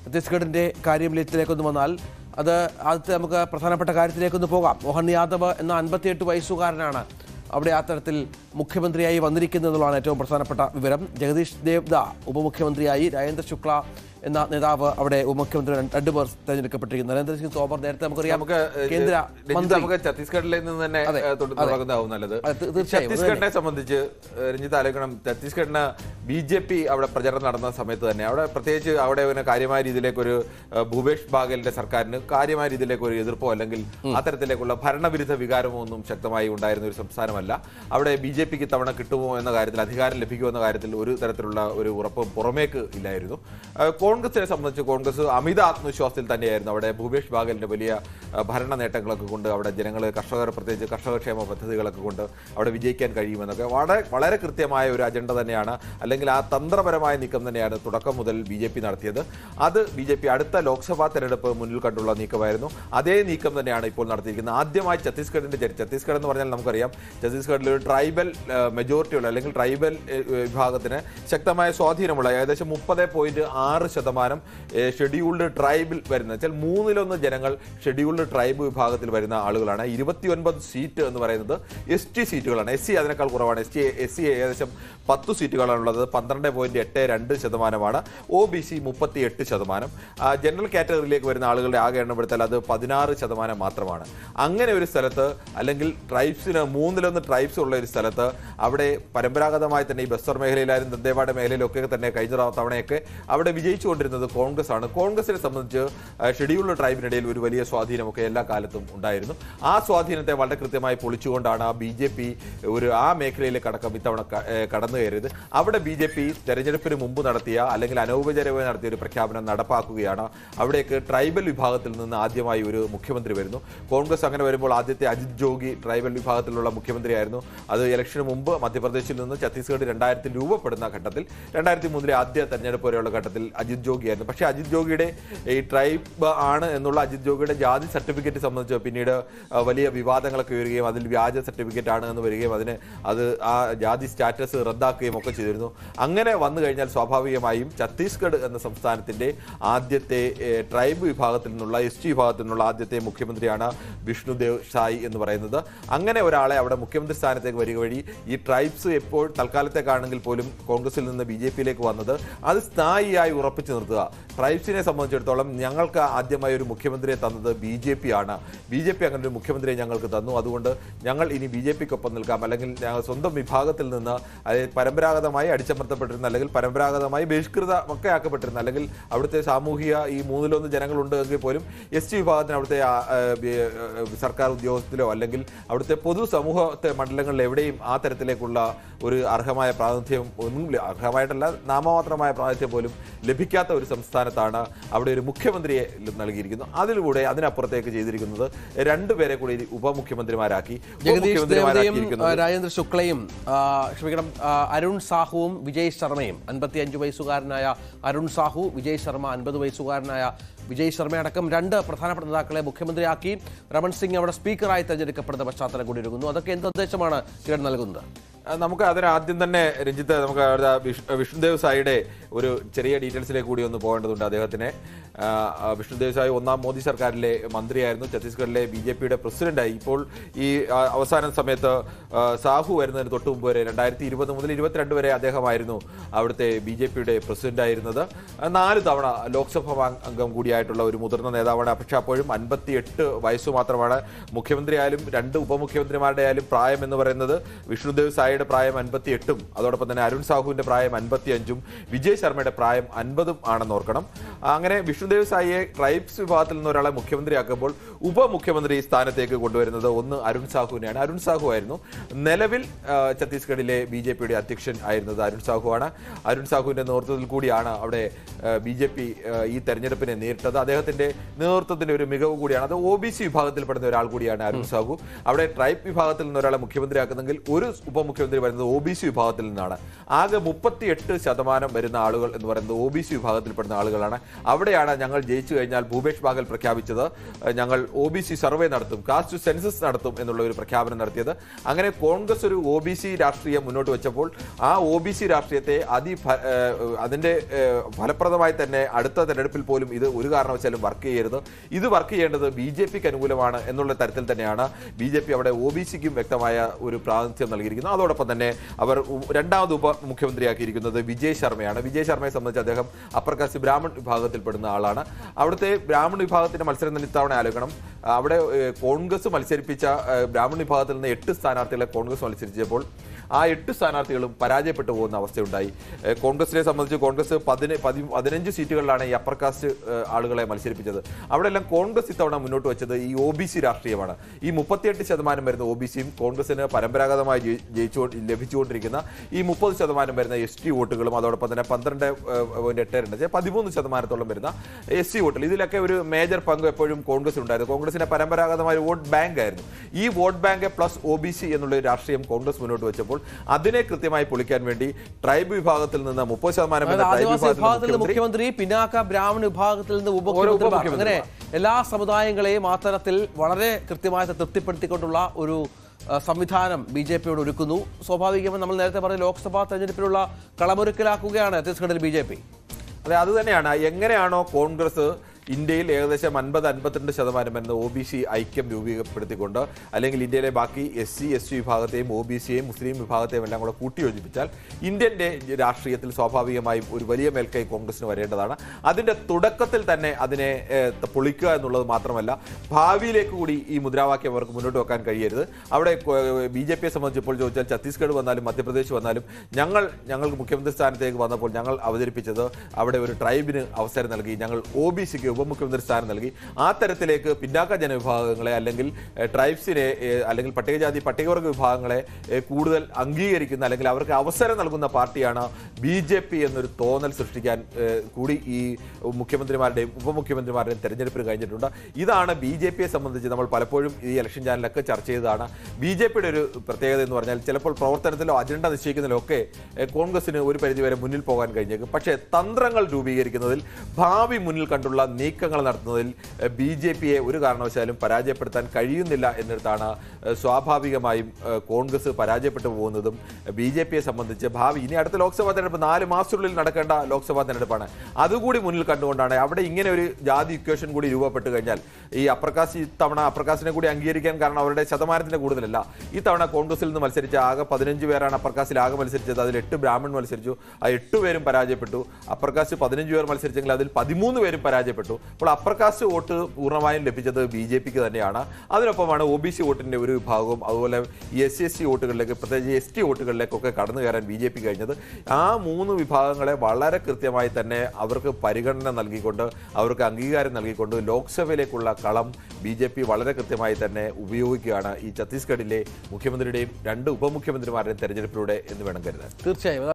ഛത്തീസ്ഗഡിന്റെ കാര്യത്തിലേക്കൊന്ന് വന്നാൽ അത് ആദ്യത്തെ നമുക്ക് പ്രധാനപ്പെട്ട കാര്യത്തിലേക്കൊന്ന് പോകാം മോഹൻ യാദവ് എന്ന അൻപത്തിയെട്ട് വയസ്സുകാരനാണ് അവിടെ ആ തരത്തിൽ മുഖ്യമന്ത്രിയായി വന്നിരിക്കുന്നത് എന്നുള്ളതാണ് ഏറ്റവും പ്രധാനപ്പെട്ട വിവരം ജഗദീഷ് ദേവ്ദ ഉപമുഖ്യമന്ത്രിയായി രാജേന്ദ്ര ശുക്ല എന്ന നേതാവ് അവിടെ ഉപമുഖ്യമന്ത്രി രണ്ടുപേർ തെരഞ്ഞെടുക്കപ്പെട്ടിരിക്കുന്നു നരേന്ദ്ര സിംഗ് തോമർ നേരത്തെ നമുക്കറിയാം നമുക്ക് ഏഹ്, കേന്ദ്ര രഞ്ജിത്ത് മന്ത്രി നമുക്ക് ഛത്തീസ്ഗഡിൽ നിന്ന് തന്നെ അതെ, ഏഹ്, തുട- അതെ. തുടങ്ങുന്നതാവും നല്ലത് അതെ, തീ- തീർച്ചയായും, അത് ഛത്തീസ്ഗഡിനെ സംബന്ധിച്ച് ഏഹ്, രഞ്ജിത്ത് ആലോചിക്കണം ഛത്തീസ്ഗഡിന് ബി ജെ പി അവിടെ പ്രചരണം നടന്ന സമയത്ത് തന്നെ അവിടെ പ്രത്യേകിച്ച് അവിടെ പിന്നെ കാര്യമായ രീതിയിലേക്ക് ഒരു ഏഹ്, ഭൂപേഷ് ബാഗലിന്റെ സർക്കാരിന് കാര്യമായ രീതിയിലേക്ക് ഒരു എതിർപ്പോ അല്ലെങ്കിൽ അത്തരത്തിലേക്കുള്ള ഭരണവിരുദ്ധ വികാരമോ ഒന്നും ശക്തമായി ഉണ്ടായിരുന്ന ഒരു സംസ്ഥാനമല്ല അവിടെ ബി ജെ പിക്ക് തവണ കിട്ടുമോ എന്ന കാര്യത്തിൽ അധികാരം ലഭിക്കുമോ എന്ന കാര്യത്തിൽ ഒരു തരത്തിലുള്ള ഒരു ഉറപ്പ് പുറമേക്ക് ഇല്ലായിരുന്നു ഏഹ്, കോൺഗ്രസിനെ സംബന്ധിച്ച് കോൺഗ്രസ് അമിത ആത്മവിശ്വാസത്തിൽ തന്നെയായിരുന്നു അവിടെ ഭൂപേഷ് ബാഗലിന്റെ വലിയ ഏഹ്, ഭരണ നേട്ടങ്ങളൊക്കെ കൊണ്ട് അവിടെ ജനങ്ങൾ കർഷകർ പ്രത്യേകിച്ച് കർഷകക്ഷേമ പദ്ധതികളൊക്കെ കൊണ്ട് അവിടെ വിജയിക്കാൻ കഴിയുമെന്നൊക്കെ വളരെ വളരെ കൃത്യമായ ഒരു അജണ്ട തന്നെയാണ് അല്ലെങ്കിൽ ആ തന്ത്രപരമായ നീക്കം തന്നെയാണ് തുടക്കം മുതൽ ബി ജെ പി നടത്തിയത് അത് ബി ജെ പി അടുത്ത ലോക്സഭാ തെരഞ്ഞെടുപ്പ് മുന്നിൽ കണ്ടുള്ള നീക്കമായിരുന്നു അതേ നീക്കം തന്നെയാണ് ഇപ്പോൾ നടത്തിയിരിക്കുന്നത് ആദ്യമായി ഛത്തീസ്ഗഡിന്റെ ചരി- ഛത്തീസ്ഗഡ് എന്ന് പറഞ്ഞാൽ നമുക്കറിയാം ഛത്തീസ്ഗഡിൽ ഒരു ട്രൈബൽ മെജോറിറ്റി ഉള്ള അല്ലെങ്കിൽ ട്രൈബൽ ഏഹ്, വിഭാഗത്തിന് ശക്തമായ സ്വാധീനമുള്ള ഏകദേശം മുപ്പത് പോയിന്റ് ആറ് ശതമാനം ഷെഡ്യൂൾഡ് ട്രൈബിൽ വരുന്ന വെച്ചാൽ മൂന്നിലൊന്ന് ജനങ്ങൾ ഷെഡ്യൂൾഡ് ട്രൈബ് വിഭാഗത്തിൽ വരുന്ന ആളുകളാണ് ഇരുപത്തിയൊൻപത് സീറ്റ് എന്ന് പറയുന്നത് എസ് ടി സീറ്റുകളാണ് എസ് സി അതിനേക്കാൾ കുറവാണ് എസ് ടി എസ് സി ഏകദേശം പത്ത് സീറ്റുകളാണുള്ളത് പന്ത്രണ്ട് പോയിന്റ് എട്ട് രണ്ട് ശതമാനമാണ് ഒ ബി സി മുപ്പത്തി എട്ട് ശതമാനം ആ, ജനറൽ കാറ്റഗറിയിലേക്ക് വരുന്ന ആളുകളുടെ ആകെ എണ്ണം എടുത്താൽ അത് പതിനാറ് ശതമാനം മാത്രമാണ് അങ്ങനെ ഒരു സ്ഥലത്ത് അല്ലെങ്കിൽ ട്രൈബ്സിന് മൂന്നിലൊന്ന് ട്രൈബ്സ് ഉള്ള ഒരു സ്ഥലത്ത് അവിടെ പരമ്പരാഗതമായി തന്നെ ഈ ബസ്തർ മേഖലയിലായാലും ദന്തേവാഡ മേഖലയിലും ഒക്കെ തന്നെ കഴിഞ്ഞ തവണയൊക്കെ അവിടെ വിജയിച്ചുകൊണ്ടിരുന്നത് കോൺഗ്രസ് ആണ് കോൺഗ്രസിനെ സംബന്ധിച്ച് ആ, ഷെഡ്യൂൾഡ് ട്രൈബിനിടയിൽ ഒരു വലിയ സ്വാധീനമൊക്കെ എല്ലാ കാലത്തും ഉണ്ടായിരുന്നു ആ സ്വാധീനത്തെ വളരെ കൃത്യമായി പൊളിച്ചുകൊണ്ടാണ് ബി ജെ പി ഒരു ആ മേഖലയിലേക്ക് അടക്കം ഇത്തവണ ക- ഏ, കടന്നു കയറിയത് അവിടെ ബി ജെ പി തെരഞ്ഞെടുപ്പിന് മുമ്പ് നടത്തിയ അല്ലെങ്കിൽ അനൗപചാരികമായി നടത്തിയ ഒരു പ്രഖ്യാപനം നടപ്പാക്കുകയാണ് അവിടേക്ക് ട്രൈബൽ വിഭാഗത്തിൽ നിന്ന് ആദ്യമായി ഒരു മുഖ്യമന്ത്രി വരുന്നു കോൺഗ്രസ് അങ്ങനെ വരുമ്പോൾ ആദ്യത്തെ അജിത് ജോഗി ട്രൈബൽ വിഭാഗത്തിലുള്ള മുഖ്യമന്ത്രിയായിരുന്നു അത് ഇലക്ഷന് മുമ്പ് മധ്യപ്രദേശിൽ നിന്ന് ഛത്തീസ്ഗഡ് രണ്ടായിരത്തിൽ രൂപപ്പെടുന്ന ഘട്ടത്തിൽ രണ്ടായിരത്തി മൂന്നിലെ ആദ്യ തെരഞ്ഞെടുപ്പ് വരെയുള്ള ഘട്ടത്തിൽ അജിത് ജോഗിയായിരുന്നു പക്ഷേ അജിത് ജോഗിയുടെ ഈ ട്രൈബ് ആണ് എന്നുള്ള അജിത് ജോഗിയുടെ ജാതി സർട്ടിഫിക്കറ്റ് സംബന്ധിച്ച് പിന്നീട് ആ, വലിയ വിവാദങ്ങളൊക്കെ വരികയും അതിൽ വ്യാജ സർട്ടിഫിക്കറ്റ് ആണ് എന്ന് വരികയും അതിന് അത് ആ ജാതി സ്റ്റാറ്റസ് റദ്ദാക്കുകയും ഒക്കെ ചെയ്തിരുന്നു അങ്ങനെ വന്നു കഴിഞ്ഞാൽ സ്വാഭാവികമായും ഛത്തീസ്ഗഡ് എന്ന സംസ്ഥാനത്തിന്റെ ആദ്യത്തെ ഏ, ട്രൈബ് വിഭാഗത്തിൽ നിന്നുള്ള എസ് ടി വിഭാഗത്തിൽ നിന്നുള്ള ആദ്യത്തെ മുഖ്യമന്ത്രിയാണ് വിഷ്ണുദേവ് ഷായി എന്ന് പറയുന്നത് അങ്ങനെ ഒരാളെ അവിടെ മുഖ്യമന്ത്രി സ്ഥാനത്തേക്ക് വരിക വഴി ഈ ട്രൈബ്സ് എപ്പോൾ തൽക്കാലത്തേക്കാണെങ്കിൽ പോലും കോൺഗ്രസിൽ നിന്ന് ബി ജെ പിയിലേക്ക് വന്നത് അത് സ്ഥായിയായി ഉറപ്പിച്ചു നിർത്തുക ട്രൈബ്സിനെ സംബന്ധിച്ചിടത്തോളം ഞങ്ങൾക്ക് ആദ്യമായി ഒരു മുഖ്യമന്ത്രിയെ തന്നത് ബി ജെ പി ആണ് ബി ജെ പി അങ്ങനെ ഒരു മുഖ്യമന്ത്രിയെ ഞങ്ങൾക്ക് തന്നു അതുകൊണ്ട് ഞങ്ങൾ ഇനി ബി ജെ പിക്കൊപ്പം നിൽക്കാം അല്ലെങ്കിൽ ഞങ്ങൾ സ്വന്തം വിഭാഗത്തിൽ നിന്ന് അതായത് പരമ്പരാഗതമായി അടിച്ചമർത്തപ്പെട്ടിരുന്ന അല്ലെങ്കിൽ പരമ്പരാഗതമായി ബഹിഷ്കൃത ഒക്കെ ആക്കപ്പെട്ടിരുന്ന അല്ലെങ്കിൽ അവിടുത്തെ സാമൂഹിക ഈ മൂന്നിലൊന്ന് ജനങ്ങളുണ്ട് എങ്കിൽ പോലും എസ് ടി വിഭാഗത്തിന് അവിടുത്തെ ആ, ആ, ബി- ആ, സർക്കാർ ഉദ്യോഗസ്ഥത്തിലോ അല്ലെങ്കിൽ അവിടുത്തെ പൊതു സമൂഹത്തെ മണ്ഡലങ്ങളിൽ എവിടെയും ആ തരത്തിലേക്കുള്ള ഒരു അർഹമായ പ്രാതിനിധ്യം ഒന്നും ല- അർഹമായിട്ടല്ല നാമമാത്രമായ പ്രാതിനിധ്യം പോലും ലഭിക്കാത്ത ഒരു സംസ്ഥാനത്താണ് അവിടെ ഒരു മുഖ്യമന്ത്രിയെ നൽകിയിരിക്കുന്നു അതിലൂടെ അതിനപ്പുറത്തേക്ക് ചെയ്തിരിക്കുന്നത് രണ്ടുപേരെ കൂടി ഉപമുഖ്യമന്ത്രിമാരാക്കി ജഗദീഷ് ദേവതയും ഉപമുഖ്യമന്ത്രിമാരാക്കിയിരിക്കുന്നത് രാജേന്ദ്ര ശുക്ലയും ആ, ക്ഷമിക്കണം ആ, അരുൺ സാഹുവും വിജയ് ശർമ്മയും അൻപത്തി അഞ്ച് വയസ്സുകാരനായ അരുൺ സാഹു വിജയ് ശർമ്മ അൻപത് വയസ്സുകാരനായ വിജയ് ശർമ്മ അടക്കം രണ്ട് പ്രധാനപ്പെട്ട നേതാക്കളെ മുഖ്യമന്ത്രിയാക്കി രമൺ സിംഗ് അവിടെ സ്പീക്കറായി തെരഞ്ഞെടുക്കപ്പെടുന്ന പശ്ചാത്തലം കൂടി ഒരുങ്ങുന്നു അതൊക്കെ എന്ത് നിർദ്ദേശമാണ് കിരൺ നൽകുന്നത് ആ, നമുക്ക് അതിന് ആദ്യം തന്നെ രഞ്ജിത്ത് നമുക്ക് അവിടെ വിഷ്- വിഷ്ണുദേവ് സായിയുടെ ഒരു ചെറിയ ഡീറ്റെയിൽസിലേക്ക് കൂടി ഒന്ന് പോകേണ്ടതുണ്ട് അദ്ദേഹത്തിനെ ആ, ആ, വിഷ്ണുദേവ് സായി ഒന്നാം മോദി സർക്കാരിലെ മന്ത്രിയായിരുന്നു ഛത്തീസ്ഗഡിലെ ബി ജെ പിയുടെ പ്രസിഡന്റായി ഇപ്പോൾ ഈ ആ, അവസാന സമയത്ത് ആ, സാഹു വരുന്നതിന് തൊട്ട് മുമ്പ് വരെ രണ്ടായിരത്തി ഇരുപത് മുതൽ ഇരുപത്തിരണ്ട് വരെ അദ്ദേഹമായിരുന്നു അവിടുത്തെ ബി ജെ പിയുടെ പ്രസിഡന്റ് ആയിരുന്നത് ആ, നാല് തവണ ലോക്സഭാ അംഗം കൂടിയായിട്ടുള്ള ഒരു മുതിർന്ന നേതാവാണ് പക്ഷേ അപ്പോഴും അൻപത്തി എട്ട് വയസ്സ് മാത്രമാണ് മുഖ്യമന്ത്രി ആയാലും രണ്ട് ഉപമുഖ്യമന്ത്രിമാരുടെ ആയാലും പ്രായം എന്ന് പറയുന്നത് വിഷ്ണുദേവ് സായിയുടെ പ്രായം അൻപത്തി എട്ടും അതോടൊപ്പം തന്നെ അരുൺ സാഹുവിന്റെ പ്രായം അൻപത്തി അഞ്ചും വിജയ് ശർമ്മയുടെ പ്രായം അൻപതും ആണെന്ന് ഓർക്കണം അങ്ങനെ വിഷ്ണുദേവ് സായിയെ ട്രൈബ്സ് വിഭാഗത്തിൽ നിന്ന് ഒരാളെ മുഖ്യമന്ത്രിയാക്കുമ്പോൾ ഉപമുഖ്യമന്ത്രി സ്ഥാനത്തേക്ക് കൊണ്ടുവരുന്നത് ഒന്ന് അരുൺ സാഹുവിനെയാണ് അരുൺ സാഹു ആയിരുന്നു നിലവിൽ ആ, ഛത്തീസ്ഗഡിലെ ബി ജെ പിയുടെ അധ്യക്ഷൻ ആയിരുന്നത് അരുൺ സാഹുവാണ് അരുൺ സാഹുവിന്റെ നേതൃത്വത്തിൽ കൂടിയാണ് അവിടെ ബി ജെ പി ഈ തെരഞ്ഞെടുപ്പിനെ നേരിട്ടത് അദ്ദേഹത്തിന്റെ നേതൃത്വത്തിന്റെ ഒരു മികവ് കൂടിയാണ് അത് ഒ ബി സി വിഭാഗത്തിൽപ്പെടുന്ന ഒരാൾ കൂടിയാണ് അരുൺ സാഹു അവിടെ ട്രൈബ് വിഭാഗത്തിൽ നിന്ന് ഒരാളെ മുഖ്യമന്ത്രിയാക്കുന്നെങ്കിൽ ഒരു ഉപമുഖ്യമന്ത്രി വരുന്നത് ഒ ബി സി വിഭാഗത്തിൽ നിന്നാണ് ആകെ മുപ്പത്തിയെട്ട് ശതമാനം വരുന്ന ആളുകൾ എന്ന് പറയുന്നത് ഒ ബി സി വിഭാഗത്തിൽപ്പെടുന്ന ആളുകളാണ് അവിടെയാണ് ഞങ്ങൾ ജയിച്ചു കഴിഞ്ഞാൽ ഭൂപേഷ് ബാഗൽ പ്രഖ്യാപിച്ചത് ഏഹ്, ഞങ്ങൾ ഒ ബി സി സർവേ നടത്തും കാസ്റ്റ് സെൻസസ് നടത്തും എന്നുള്ള ഒരു പ്രഖ്യാപനം നടത്തിയത് അങ്ങനെ കോൺഗ്രസ് ഒരു ഒ ബി സി രാഷ്ട്രീയം മുന്നോട്ട് വെച്ചപ്പോൾ ആ ഒ ബി സി രാഷ്ട്രീയത്തെ അതി അതിന്റെ ഏഹ്, ഫലപ്രദമായി തന്നെ അടുത്ത തെരഞ്ഞെടുപ്പിൽ പോലും ഇത് ഒരു കാരണവശാലും വർക്ക് ചെയ്യരുത് ഇത് വർക്ക് ചെയ്യേണ്ടത് ബി ജെ പിക്ക് അനുകൂലമാണ് എന്നുള്ള തരത്തിൽ തന്നെയാണ് ബി ജെ പി അവിടെ ഒ ബി സിക്കും വ്യക്തമായ ഒരു പ്രാതിനിധ്യം നൽകിയിരിക്കുന്നത് അതോടൊപ്പം തന്നെ അവർ ഉ- രണ്ടാമത് ഉപ മുഖ്യമന്ത്രിയാക്കിയിരിക്കുന്നത് വിജയ് ശർമ്മയാണ് വിജയ് ശർമ്മയെ സംബന്ധിച്ച് അദ്ദേഹം അപ്പർ കാസ്റ്റ് ബ്രാഹ്മൺ വിഭാഗത്തിൽപ്പെടുന്ന ആളാണ് അവിടുത്തെ ബ്രാഹ്മൺ വിഭാഗത്തിന്റെ മത്സരം തന്നെ ഇത്തവണ ആലോചിക്കണം അവിടെ ഏഹ്, കോൺഗ്രസ് മത്സരിപ്പിച്ച ഏഹ്, ബ്രാഹ്മൺ വിഭാഗത്തിൽ നിന്ന് എട്ട് സ്ഥാനാർത്ഥികളെ കോൺഗ്രസ് മത്സരിച്ചപ്പോൾ ആ എട്ട് സ്ഥാനാർത്ഥികളും പരാജയപ്പെട്ടു പോകുന്ന അവസ്ഥയുണ്ടായി ഏഹ് കോൺഗ്രസിനെ സംബന്ധിച്ച് കോൺഗ്രസ് പതിന പതി പതിനഞ്ച് സീറ്റുകളിലാണ് ഈ അപ്പർ കാസ്റ്റ് ഏഹ് ആളുകളെ മത്സരിപ്പിച്ചത് അവിടെ എല്ലാം കോൺഗ്രസ് ഇത്തവണ മുന്നോട്ട് വെച്ചത് ഈ ഒ ബി സി രാഷ്ട്രീയമാണ് ഈ മുപ്പത്തിയെട്ട് ശതമാനം വരുന്ന ഒ ബി സിയും കോൺഗ്രസിന് പരമ്പരാഗതമായി ജയി- ജയിച്ചു ലഭിച്ചുകൊണ്ടിരിക്കുന്ന ഈ മുപ്പത് ശതമാനം വരുന്ന എസ് ടി വോട്ടുകളും അതോടൊപ്പം തന്നെ പന്ത്രണ്ട് ഏഹ്, പോയിന്റ് എട്ട് രണ്ട് പതിമൂന്ന് ശതമാനത്തോളം വരുന്ന എസ് സി വോട്ടുകൾ ഇതിലൊക്കെ ഒരു മേജർ പങ്ക് എപ്പോഴും കോൺഗ്രസ് ഉണ്ടായിരുന്നു കോൺഗ്രസിന്റെ പരമ്പരാഗതമായ വോട്ട് ബാങ്ക് ആയിരുന്നു ഈ vote bank plus O B C എന്നുള്ള ഒരു രാഷ്ട്രീയം കോൺഗ്രസ് മുന്നോട്ട് വെച്ചപ്പോൾ അതിനെ കൃത്യമായി പൊളിക്കാൻ വേണ്ടി ട്രൈബ് വിഭാഗത്തിൽ നിന്ന് മുപ്പത് ശതമാനം അതായത് വരുന്ന ട്രൈബ് ആദിവാസി വിഭാഗത്തിൽ നിന്ന് മുഖ്യമന്ത്രി മുഖ്യമന്ത്രി പിന്നാക്ക ബ്രാഹ്മണ വിഭാഗത്തിൽ നിന്ന് ഓരോ ഉപമുഖ്യമന്ത്രിമാർ അങ്ങനെ ഉപമുഖ്യമന്ത്രിമാർ. എല്ലാ സമുദായങ്ങളെയും ആ തരത്തിൽ വളരെ കൃത്യമായി തൃപ്തിപ്പെടുത്തിക്കൊണ്ടുള്ള ഒരു ആ, സംവിധാനം ബി ജെ പിയോട് ഒരുക്കുന്നു സ്വാഭാവികമായി നമ്മൾ നേരത്തെ പറഞ്ഞ ലോക്സഭാ തെരഞ്ഞെടുപ്പിലുള്ള കളമൊരുക്കലാക്കുകയാണ് ഛത്തീസ്ഗഡിൽ ബി ജെ പി അതെ അത് തന്നെയാണ് എങ്ങനെയാണോ കോൺഗ്രസ് ഇന്ത്യയിൽ ഏകദേശം അൻപത് അൻപത്തിരണ്ട് ശതമാനം വരുന്ന ഒ ബി സി ഐക്യം രൂപീകപ്പെടുത്തിക്കൊണ്ട് അല്ലെങ്കിൽ ഇന്ത്യയിലെ ബാക്കി എസ് സി എസ് ടി വിഭാഗത്തെയും ഒ ബി സിയെയും മുസ്ലിം വിഭാഗത്തെയും എല്ലാം കൂടെ കൂട്ടിയോജിപ്പിച്ചാൽ ഇന്ത്യൻ്റെ രാഷ്ട്രീയത്തിൽ സ്വാഭാവികമായും ഒരു വലിയ മേൽക്കൈ കോൺഗ്രസിന് വരേണ്ടതാണ് അതിൻ്റെ തുടക്കത്തിൽ തന്നെ അതിനെ ഏഹ്, പൊളിക്കുക എന്നുള്ളത് മാത്രമല്ല ഭാവിയിലേക്ക് കൂടി ഈ മുദ്രാവാക്യം അവർക്ക് മുന്നോട്ട് വെക്കാൻ കഴിയരുത് അവിടെ ബി ജെ പിയെ സംബന്ധിച്ചപ്പോൾ ചോദിച്ചാൽ ഛത്തീസ്ഗഡ് വന്നാലും മധ്യപ്രദേശ് വന്നാലും ഞങ്ങൾ ഞങ്ങൾക്ക് മുഖ്യമന്ത്രി സ്ഥാനത്തേക്ക് വന്നപ്പോൾ ഞങ്ങൾ അവതരിപ്പിച്ചത് അവിടെ ഒരു ട്രൈബിന് അവസരം നൽകി ഞങ്ങൾ ഒ ബി സിക്ക് ഉപമുഖ്യമന്ത്രി സ്ഥാനം നൽകി ആ തരത്തിലേക്ക് പിന്നാക്ക ജനവിഭാഗങ്ങളെ അല്ലെങ്കിൽ ഏഹ്, ട്രൈബ്സിനെ ഏഹ്, അല്ലെങ്കിൽ പട്ടികജാതി പട്ടികവർഗ വിഭാഗങ്ങളെ ഏഹ്, കൂടുതൽ അംഗീകരിക്കുന്ന അല്ലെങ്കിൽ അവർക്ക് അവസരം നൽകുന്ന പാർട്ടിയാണ് ബി ജെ പി എന്നൊരു തോന്നൽ സൃഷ്ടിക്കാൻ ഏഹ്, കൂടി ഈ മുഖ്യമന്ത്രിമാരുടെയും ഉപമുഖ്യമന്ത്രിമാരുടെയും തെരഞ്ഞെടുപ്പിന് കഴിഞ്ഞിട്ടുണ്ട് ഇതാണ് ബി ജെ പിയെ സംബന്ധിച്ച് നമ്മൾ പലപ്പോഴും ഈ ഇലക്ഷൻ ചാനലൊക്കെ ചർച്ച ചെയ്തതാണ് ബി ജെ പിയുടെ ഒരു പ്രത്യേകത എന്ന് പറഞ്ഞാൽ ചിലപ്പോൾ പ്രവർത്തനത്തിലോ അജണ്ട നിശ്ചയിക്കുന്നതിലോ ഒക്കെ ഏഹ്, കോൺഗ്രസിന് ഒരു പരിധിവരെ മുന്നിൽ പോകാൻ കഴിഞ്ഞേക്കും പക്ഷേ തന്ത്രങ്ങൾ രൂപീകരിക്കുന്നതിൽ ഭാവി മുന്നിൽ കണ്ടുള്ള നീക്കങ്ങൾ നടത്തുന്നതിൽ ബി ജെ പിയെ ഒരു കാരണവശാലും പരാജയപ്പെടുത്താൻ കഴിയുന്നില്ല എന്നിടത്താണ് ഏഹ്, സ്വാഭാവികമായും ഏഹ്, കോൺഗ്രസ് പരാജയപ്പെട്ടു പോകുന്നതും ബി ജെ പിയെ സംബന്ധിച്ച് ഭാവി ഇനി അടുത്ത ലോക്സഭാ തെരഞ്ഞെടുപ്പ് നാല് മാസത്തിനുള്ളിൽ നടക്കേണ്ട ലോക്സഭാ തെരഞ്ഞെടുപ്പാണ് അതുകൂടി മുന്നിൽ കണ്ടുകൊണ്ടാണ് അവിടെ ഇങ്ങനെ ഒരു ജാതി ഇക്വേഷൻ കൂടി രൂപപ്പെട്ട് കഴിഞ്ഞാൽ ഈ അപ്രകാശ് ഇത്തവണ അപ്രകാശിനെ കൂടി അംഗീകരിക്കാൻ കാരണം അവരുടെ ശതമാനത്തിന്റെ കൂടുതലല്ല ഈ തവണ കോൺഗ്രസിൽ നിന്ന് മത്സരിച്ച ആകെ പതിനഞ്ച് പേരാണ് അപ്രകാശിൽ ആകെ മത്സരിച്ചത് അതിൽ എട്ട് ബ്രാഹ്മൺ മത്സരിച്ചു ആ എട്ട് പേരും പരാജയപ്പെട്ടു അപ്രകാശ് പതിനഞ്ച് പേർ മത്സരിച്ചെങ്കിൽ അതിൽ പതിമൂന്ന് പേരും പരാജയപ്പെട്ടു അപ്പോൾ അപ്രകാശ് വോട്ട് പൂർണ്ണമായും ലഭിച്ചത് ബി ജെ പിക്ക് തന്നെയാണ് അതിനൊപ്പമാണ് ഒ ബി സി വോട്ടിന്റെ ഒരു വിഭാഗവും അതുപോലെ ഈ എസ് സി എസ് ടി വോട്ടുകളിലേക്ക് പ്രത്യേകിച്ച് എസ് ടി വോട്ടുകളിലേക്കൊക്കെ കടന്നു കയറാൻ ബി ജെ പി കഴിഞ്ഞത് ആ മൂന്ന് വിഭാഗങ്ങളെ വളരെ കൃത്യമായി തന്നെ അവർക്ക് പരിഗണന നൽകിക്കൊണ്ട് അവർക്ക് അംഗീകാരം നൽകിക്കൊണ്ട് ലോക്സഭയിലേക്കുള്ള കളം ബി ജെ പി വളരെ കൃത്യമായി തന്നെ ഉപയോഗിക്കുകയാണ് ഈ ഛത്തീസ്ഗഡിലെ മുഖ്യമന്ത്രിയുടെയും രണ്ട് ഉപമുഖ്യമന്ത്രിമാരുടെയും തെരഞ്ഞെടുപ്പിലൂടെ എന്ന് വേണം കരുതാൻ തീർച്ചയായും